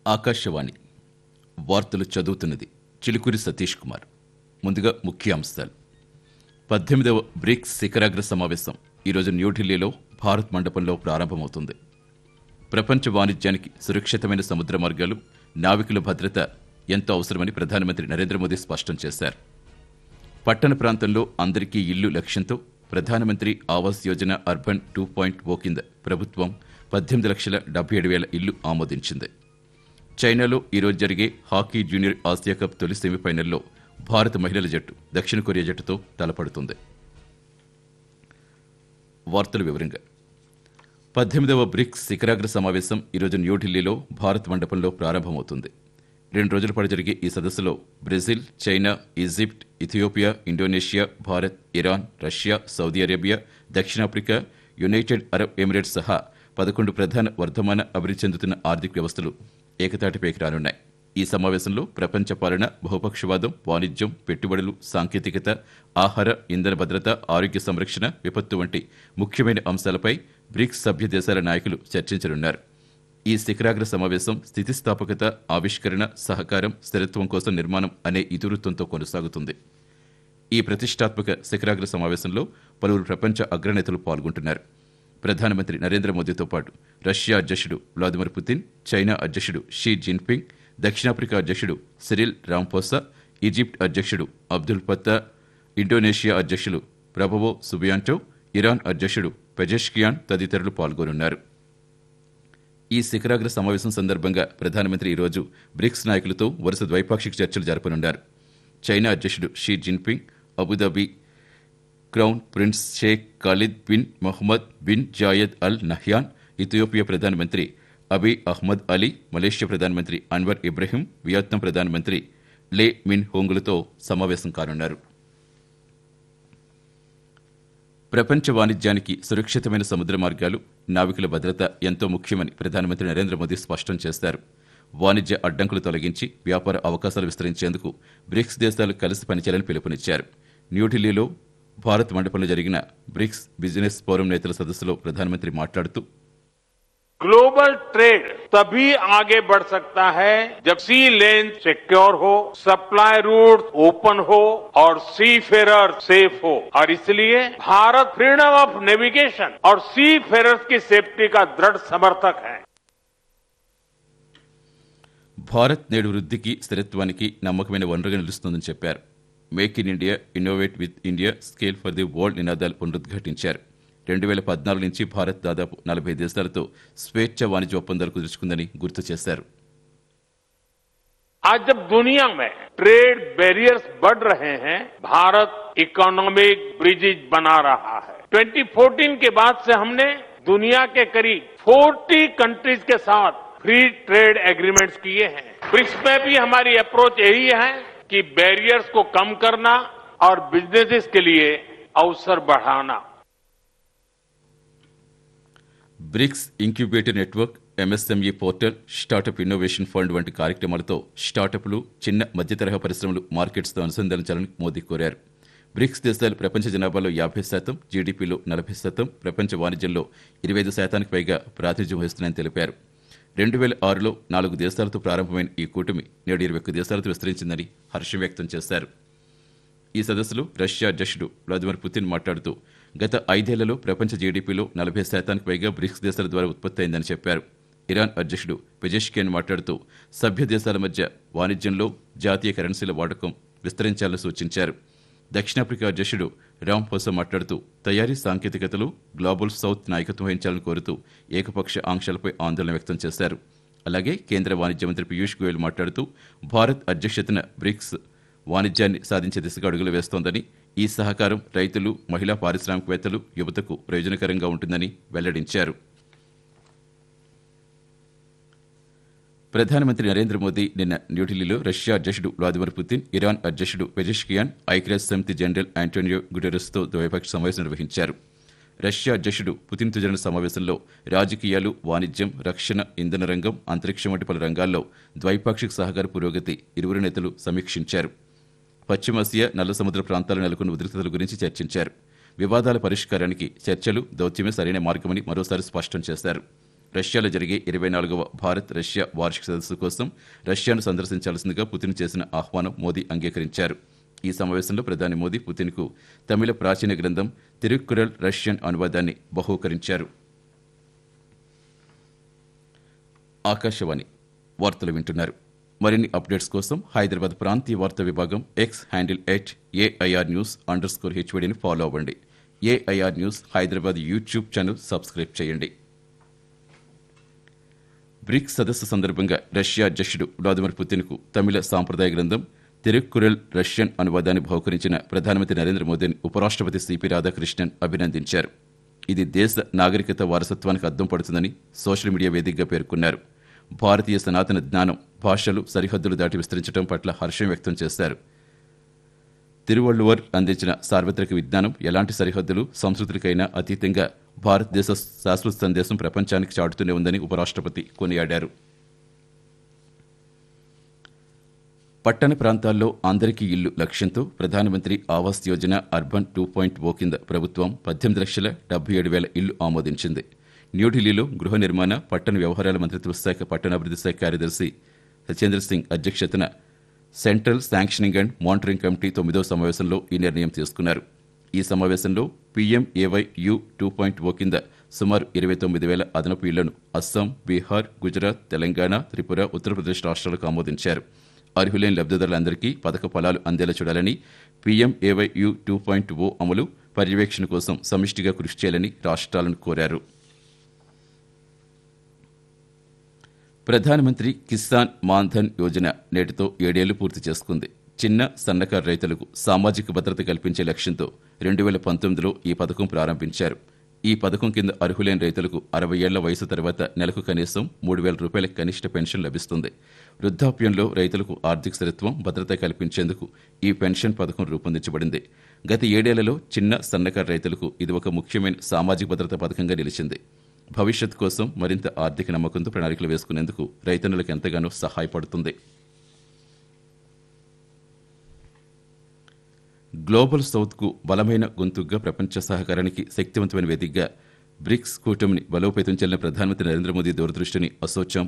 ఆకాశవాణి వార్తలు చదువుతున్నది చిలుకూరి సతీష్ కుమార్ ముందుగా ముఖ్య అంశాలు పద్దెనిమిదవ బ్రిక్స్ శిఖరాగ్ర సమావేశం ఈరోజు న్యూఢిల్లీలో భారత్ మండపంలో ప్రారంభమవుతుంది ప్రపంచ వాణిజ్యానికి సురక్షితమైన సముద్ర మార్గాలు నావికుల భద్రత ఎంతో అవసరమని ప్రధానమంత్రి నరేంద్ర మోదీ స్పష్టం చేశారు పట్టణ ప్రాంతంలో అందరికీ ఇల్లు లక్ష్యంతో Pradhan Mantri Awas Yojana urban two point o కింద ప్రభుత్వం పద్దెనిమిది లక్షల డెబ్బై ఏడు వేల ఇల్లు ఆమోదించింది చైనాలో ఈరోజు జరిగే హాకీ జూనియర్ ఆసియా కప్ తొలి సెమీఫైనల్లో భారత మహిళల జట్టు దక్షిణ కొరియా జట్టుతో తలపడుతుంది వార్తల వివరంగా పద్దెనిమిదవ బ్రిక్స్ శిఖరాగ్ర సమావేశం ఈరోజు న్యూఢిల్లీలో భారత్ మండపంలో ప్రారంభమవుతుంది రెండు రోజుల పాటు జరిగే ఈ సదస్సులో Brazil China Egypt Ethiopia Indonesia Bharat Iran Russia Saudi Arabia దక్షిణాఫ్రికా యునైటెడ్ అరబ్ ఎమిరేట్స్ సహా పదకొండు ప్రధాన వర్ధమాన అభివృద్ధి చెందుతున్న ఆర్థిక వ్యవస్థలు ఏకతాటిపైకి రానున్నాయి ఈ సమావేశంలో ప్రపంచ పాలన బహుపక్షవాదం వాణిజ్యం పెట్టుబడులు సాంకేతికత ఆహార ఇంధన భద్రత ఆరోగ్య సంరక్షణ విపత్తు వంటి ముఖ్యమైన అంశాలపై బ్రిక్స్ సభ్య దేశాల నాయకులు చర్చించనున్నారు ఈ శిఖరాగ్ర సమావేశం స్థితిస్థాపకత ఆవిష్కరణ సహకారం స్థిరత్వం కోసం నిర్మాణం అనే ఇతివృత్తంతో కొనసాగుతుంది ఈ ప్రతిష్టాత్మక శిఖరాగ్ర సమావేశంలో పలువురు ప్రపంచ అగ్రనేతలు పాల్గొంటున్నారు ప్రధానమంత్రి నరేంద్ర మోదీతో పాటు రష్యా అధ్యక్షుడు వ్లాదిమిర్ పుతిన్ చైనా అధ్యక్షుడు షీ జిన్పింగ్ దక్షిణాఫ్రికా అధ్యక్షుడు సిరిల్ రాంపోసా ఈజిప్ట్ అధ్యక్షుడు అబ్దుల్ పత్తా ఇండోనేషియా అధ్యక్షులు ప్రభవో సుబియాంటో ఇరాన్ అధ్యక్షుడు పెజెష్కియాన్ తదితరులు పాల్గొనున్నారు ఈ శిఖరాగ్ర సమావేశం సందర్భంగా ప్రధానమంత్రి ఈరోజు బ్రిక్స్ నాయకులతో వరుస ద్వైపాక్షిక చర్చలు జరపనున్నారు చైనా అధ్యక్షుడు Xi Jinping Abu Dhabi crown prince Sheikh Khaled bin Mohamed bin Zayed Al Nahyan Ethiopia ప్రధానమంత్రి అబీ అహ్మద్ అలీ మలేషియా ప్రధానమంత్రి అన్వర్ ఇబ్రహీం వియత్నాం ప్రధానమంత్రి లే మిన్ హోంగులతో సమావేశం కానున్నారు ప్రపంచ వాణిజ్యానికి సురక్షితమైన సముద్ర మార్గాలు నావికుల భద్రత ఎంతో ముఖ్యమని ప్రధానమంత్రి నరేంద్ర మోదీ స్పష్టం చేశారు వాణిజ్య అడ్డంకులు తొలగించి వ్యాపార అవకాశాలు విస్తరించేందుకు బ్రిక్స్ దేశాలు కలిసి పనిచేయాలని పిలుపునిచ్చారు న్యూఢిల్లీలో భారత్ మండపంలో జరిగిన బ్రిక్స్ బిజినెస్ ఫోరం నేతల సదస్సులో ప్రధానమంత్రి మాట్లాడుతూ ग्लोबल ट्रेड तभी आगे बढ़ सकता है जब सी लेन सिक्योर हो सप्लाई रूट ओपन हो और सी फेरर सेफ हो और इसलिए भारत फ्रीडम ऑफ नेविगेशन और सी फेरर्स की सेफ्टी का दृढ़ समर्थक है భారత్ నేడు వృద్ధికి స్థిరత్వానికి నమ్మకమైన వనరుగా నిలుస్తుందని చెప్పారు make in India innovate with India scale for the world నినాదాలు పునరుద్ఘాటించారు రెండు వేల పద్నాలుగు నుంచి భారత్ దాదాపు నలభై దేశాలతో స్వేచ్ఛ వాణిజ్య ఒప్పందాలు కుదుర్చుకుందని గుర్తు చేశారు आज जब दुनिया में ट्रेड बैरियर्स बढ़ रहे हैं भारत इकोनॉमिक ब्रिजेज बना रहा है 2014 के बाद से हमने दुनिया के करीब 40 कंट्रीज के साथ फ्री ट्रेड एग्रीमेंट्स किए हैं ब्रिक्स में भी हमारी अप्रोच यही है कि बैरियर्स को कम करना और बिजनेसेस के लिए अवसर बढ़ाना BRICS incubator network MSME portal startup innovation fund వంటి కార్యక్రమాలతో స్టార్టప్లు చిన్న మధ్యతరహా పరిశ్రమలు మార్కెట్స్తో అనుసంధానించాలని మోదీ కోరారు బ్రిక్స్ దేశాలు ప్రపంచ జనాభాలో యాభై శాతం జీడీపీలో నలభై శాతం ప్రపంచ వాణిజ్యంలో ఇరవై ఐదు శాతానికి పైగా ప్రాతినిధ్యం వహిస్తున్నాయని తెలిపారు రెండు వేల ఆరులో నాలుగు దేశాలతో ప్రారంభమైన ఈ కూటమి నేడు ఇరవై ఒక్క దేశాలతో విస్తరించిందని హర్షం వ్యక్తం చేశారు ఈ సదస్సులో రష్యా అధ్యక్షుడు వ్లాదిమిర్ పుతిన్ మాట్లాడుతూ గత ఐదేళ్లలో ప్రపంచ జీడీపీలో నలభై శాతానికి పైగా బ్రిక్స్ దేశాల ద్వారా ఉత్పత్తి అయిందని చెప్పారు ఇరాన్ అధ్యక్షుడు పెజెష్కియన్ మాట్లాడుతూ సభ్య దేశాల మధ్య వాణిజ్యంలో జాతీయ కరెన్సీల వాడకం విస్తరించాలని సూచించారు దక్షిణాఫ్రికా అధ్యక్షుడు రామ్ ఫోసా మాట్లాడుతూ తయారీ సాంకేతికతలు గ్లోబల్ సౌత్ నాయకత్వం వహించాలని కోరుతూ ఏకపక్ష ఆంక్షలపై ఆందోళన వ్యక్తం చేశారు అలాగే కేంద్ర వాణిజ్య మంత్రి పీయూష్ గోయల్ మాట్లాడుతూ భారత్ అధ్యక్షతన బ్రిక్స్ వాణిజ్యాన్ని సాధించే దిశగా అడుగులు వేస్తోందని ఈ సహకారం రైతులు మహిళా పారిశ్రామికవేత్తలు యువతకు ప్రయోజనకరంగా ఉంటుందని వెల్లడించారు ప్రధానమంత్రి నరేంద్ర మోదీ నిన్న న్యూఢిల్లీలో రష్యా అధ్యక్షుడు వ్లాదిమిర్ పుతిన్ ఇరాన్ అధ్యక్షుడు పెజెష్కియాన్ ఐక్యరాజ్య సమితి జనరల్ ఆంటోనియో గుటెరస్తో ద్వైపాక్షిక సమావేశం నిర్వహించారు రష్యా అధ్యక్షుడు పుతిన్తో జరిగిన సమావేశంలో రాజకీయాలు వాణిజ్యం రక్షణ ఇంధన రంగం అంతరిక్షం వంటి పలు రంగాల్లో ద్వైపాక్షిక సహకార పురోగతి ఇరువురు నేతలు సమీక్షించారు పశ్చిమాసియా నల్ల సముద్ర ప్రాంతాల్లో నెలకొన్న ఉద్రిక్తతల గురించి చర్చించారు వివాదాల పరిష్కారానికి చర్చలు దౌత్యమే సరైన మార్గమని మరోసారి స్పష్టం చేశారు రష్యాలో జరిగే ఇరవై నాలుగవ భారత్ రష్యా వార్షిక సదస్సు కోసం రష్యాను సందర్శించాల్సిందిగా పుతిన్ చేసిన ఆహ్వానం మోదీ అంగీకరించారు ఈ సమావేశంలో ప్రధాని మోదీ పుతిన్కు తమిళ ప్రాచీన గ్రంథం తిరుక్కురల్ రష్యన్ అనువాదాన్ని బహూకరించారు ఆకాశవాణి వార్తలు వింటున్నారు మరిన్ని అప్డేట్స్ కోసం హైదరాబాద్ ప్రాంతీయ వార్తా విభాగం X handle at AIR news under score హెచ్వడిని ఫాలో అవ్వండి AIR news Hyderabad YouTube channel subscribe చేయండి బ్రిక్స్ సదస్సు సందర్భంగా రష్యా అధ్యక్షుడు వ్లాదిమిర్ పుతిన్కు తమిళ సాంప్రదాయ గ్రంథం తిరుక్కురల్ రష్యన్ అనువాదాన్ని బహుకరించిన ప్రధానమంత్రి నరేంద్ర మోదీని ఉపరాష్ట్రపతి సిపి రాధాకృష్ణన్ అభినందించారు ఇది దేశ నాగరికత వారసత్వానికి అద్దం పడుతుందని సోషల్ మీడియా వేదికగా పేర్కొన్నారు భారతీయ సనాతన జ్ఞానం భాషలు సరిహద్దులు దాటి విస్తరించడం పట్ల హర్షం వ్యక్తం చేశారు తిరువళ్ళువర్ అందించిన సార్వత్రిక విజ్ఞానం ఎలాంటి సరిహద్దులు సంస్కృతులకైనా అతీతంగా భారతదేశ శాశ్వత సందేశం ప్రపంచానికి చాటుతూనే ఉందని ఉపరాష్ట్రపతి కొనియాడారు పట్టణ ప్రాంతాల్లో అందరికీ ఇల్లు లక్ష్యంతో Pradhan Mantri Awas Yojana urban two point o కింద ప్రభుత్వం పద్దెనిమిది లక్షల డెబ్బై ఏడు వేల ఇల్లు ఆమోదించింది న్యూఢిల్లీలో గృహ నిర్మాణ పట్టణ వ్యవహారాల మంత్రిత్వ శాఖ పట్టణాభివృద్ధి శాఖ కార్యదర్శి సత్యేంద్ర సింగ్ అధ్యక్షతన central sanctioning and monitoring committee తొమ్మిదో సమావేశంలో ఈ నిర్ణయం తీసుకున్నారు ఈ సమావేశంలో PMAY U two point o కింద సుమారు ఇరవై తొమ్మిది వేల అదనపు ఇళ్లను అస్సాం బీహార్ గుజరాత్ తెలంగాణ త్రిపుర ఉత్తరప్రదేశ్ రాష్ట్రాలకు ఆమోదించారు అర్హులైన లబ్ధిదారులందరికీ పథక ఫలాలు అందేలా చూడాలని PMAY U two point o అమలు పర్యవేక్షణ కోసం సమిష్టిగా కృషి చేయాలని రాష్ట్రాలను కోరారు ప్రధానమంత్రి కిసాన్ మాన్ధన్ యోజన నేటితో ఏడేళ్లు పూర్తి చేసుకుంది చిన్న సన్నకారు రైతులకు సామాజిక భద్రత కల్పించే లక్ష్యంతో రెండు వేల పంతొమ్మిదిలో ఈ పథకం ప్రారంభించారు ఈ పథకం కింద అర్హులైన రైతులకు అరవై ఏళ్ల వయసు తర్వాత నెలకు కనీసం మూడు వేల రూపాయల కనిష్ట పెన్షన్ లభిస్తుంది వృద్ధాప్యంలో రైతులకు ఆర్థిక స్థిరత్వం భద్రత కల్పించేందుకు ఈ పెన్షన్ పథకం రూపొందించబడింది గత ఏడేళ్లలో చిన్న సన్నకారు రైతులకు ఇది ఒక ముఖ్యమైన సామాజిక భద్రత పథకంగా నిలిచింది భవిష్యత్ కోసం మరింత ఆర్థిక నమ్మకంతో ప్రణాళికలు వేసుకునేందుకు రైతన్నులకు ఎంతగానో సహాయపడుతుంది గ్లోబల్ సౌత్కు బలమైన గొంతుగ్గా ప్రపంచ సహకారానికి శక్తివంతమైన వేదికగా బ్రిక్స్ కూటమిని బలోపేతం చేయాలని ప్రధానమంత్రి నరేంద్ర మోదీ దూరదృష్టిని అసోచాం